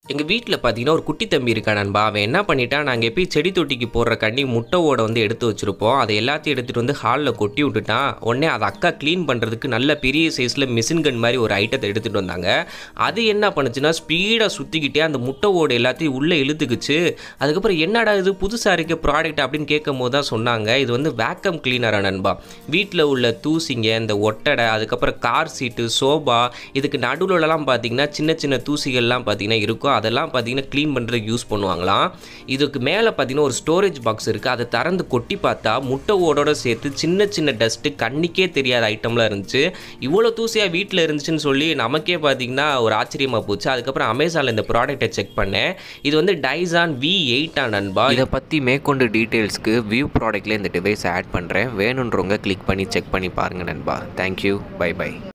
எங்கள் வீட்டில் பார்த்தீங்கன்னா ஒரு குட்டி தம்பி இருக்கா நண்பா அவன் என்ன பண்ணிட்டான் நாங்கள் எப்பயும் செடி தொட்டிக்கு போடுற கண்ணி முட்டை ஓடை வந்து எடுத்து வச்சுருப்போம் அதை எல்லாத்தையும் எடுத்துகிட்டு வந்து ஹாலில் கொட்டி விட்டுட்டான் உடனே அதை அக்கா க்ளீன் பண்ணுறதுக்கு நல்ல பெரிய சைஸில் மிஷின் கன் மாதிரி ஒரு ஐட்டத்தை எடுத்துகிட்டு வந்தாங்க அது என்ன பண்ணுச்சுன்னா ஸ்பீடாக சுற்றிக்கிட்டே அந்த முட்டை ஓடு எல்லாத்தையும் உள்ளே இழுத்துக்குச்சு அதுக்கப்புறம் என்னடா இது புதுசாக இருக்க ப்ராடக்ட் அப்படின்னு கேட்கும் போது தான் சொன்னாங்க இது வந்து வேக்கம் கிளீனரா நண்பா வீட்டில் உள்ள தூசிங்க இந்த ஒட்டடை அதுக்கப்புறம் கார் சீட்டு சோபா இதுக்கு நடுவுலலாம் பார்த்தீங்கன்னா சின்ன சின்ன தூசிகள்லாம் பார்த்தீங்கன்னா இருக்கும் அதெல்லாம் பார்த்தீங்கன்னா க்ளீன் பண்ணுறதுக்கு யூஸ் பண்ணுவாங்களாம் இதுக்கு மேலே பார்த்தீங்கன்னா ஒரு ஸ்டோரேஜ் பாக்ஸ் இருக்குது அதை திறந்து கொட்டி பார்த்தா முட்டை ஓடோட சேர்த்து சின்ன சின்ன டஸ்ட்டு கண்ணுக்கே தெரியாத ஐட்டம்லாம் இருந்துச்சு இவ்வளோ தூசியாக வீட்டில் இருந்துச்சுன்னு சொல்லி நமக்கே பார்த்தீங்கன்னா ஒரு ஆச்சரியமாக போச்சு அதுக்கப்புறம் அமேசானில் இந்த ப்ராடக்ட்டை செக் பண்ணேன் இது வந்து டைசான் வி எயிட்டா நண்பா இதை பற்றி மேற்கொண்டு டீட்டெயில்ஸ்க்கு வியூ ப்ராடக்ட்டில் இந்த டிவைஸ் ஆட் பண்ணுறேன் வேணுன்றவங்க கிளிக் பண்ணி செக் பண்ணி பாருங்கள் நண்பா தேங்க்யூ பை பை